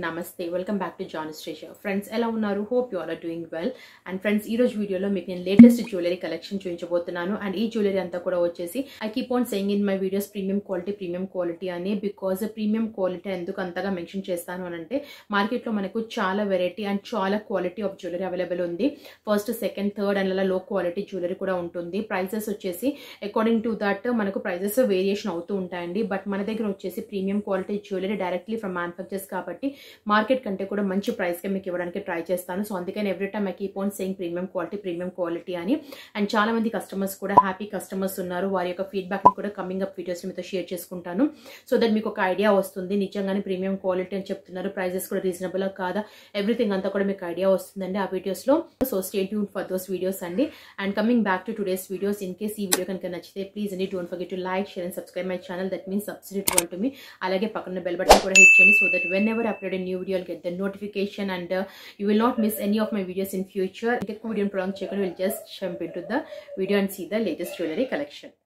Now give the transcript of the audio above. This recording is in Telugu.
నమస్తే వెల్కమ్ బ్యాక్ టు జాన్ స్టేషా ఫ్రెండ్స్ ఎలా ఉన్నారు hope you all are doing well and friends ఈ రోజు వీడియోలో మీకు నేను లేటెస్ట్ జ్యువెలరీ కలెక్షన్ చూపించబోతున్నాను అండ్ ఈ జ్యువెలరీ అంతా కూడా వచ్చేసి I keep on saying in my videos premium quality premium quality అని బికాజ్ ప్రీమియం క్వాలిటీ ఎందుకు అంతగా మెన్షన్ చేస్తాను అని అంటే మార్కెట్లో మనకు చాలా వెరైటీ అండ్ చాలా క్వాలిటీ ఆఫ్ జ్యువెలరీ అవైలబుల్ ఉంది ఫస్ట్ సెకండ్ థర్డ్ అండ్ అలా లో క్వాలిటీ జ్యువెలరీ కూడా ఉంటుంది ప్రైసెస్ వచ్చేసి అకార్డింగ్ టు దట్ మనకు ప్రైసెస్ వేరియేషన్ అవుతూ ఉంటాయండి బట్ మన దగ్గర వచ్చేసి premium quality jewellery directly from manufacturers కాబట్టి మార్కెట్ కంటే కూడా మంచి ప్రైస్కి మీకు ఇవ్వడానికి ట్రై చేస్తాను సో అందుకని every time I keep on saying premium quality premium quality అని అండ్ చాలా మంది కస్టమర్స్ కూడా హ్యాపీ కస్టమర్స్ ఉన్నారు వారి యొక్క ఫీడ్బ్యాక్ని కూడా కమింగ్ అప్ వీడియోస్ మీతో షేర్ చేసుకుంటాను సో దట్ మీకు ఒక ఐడియా వస్తుంది నిజంగానే ప్రీమియం క్వాలిటీ అని చెప్తున్నారు ప్రైజెస్ కూడా రీజనబుల్ కాదా ఎవ్రీథింగ్ అంతా కూడా మీకు ఐడియా వస్తుందండి ఆ వీడియోస్లో so stay tune for those videos అండి and coming back to today's videos in case ఈ వీడియో కనుక నచ్చితే ప్లీజ్ అండి don't forget to like share and subscribe my channel that means subsidy to to మీ అలాగే పక్కన బెల్ బటన్ కూడా హిట్ చేయండి so that whenever upload new video get the notification and you will not miss any of my videos in future ఇంకెక్కువ వీడియో ప్రొలాంగ్ చేయకుండా will just jump into the video and see the latest jewellery collection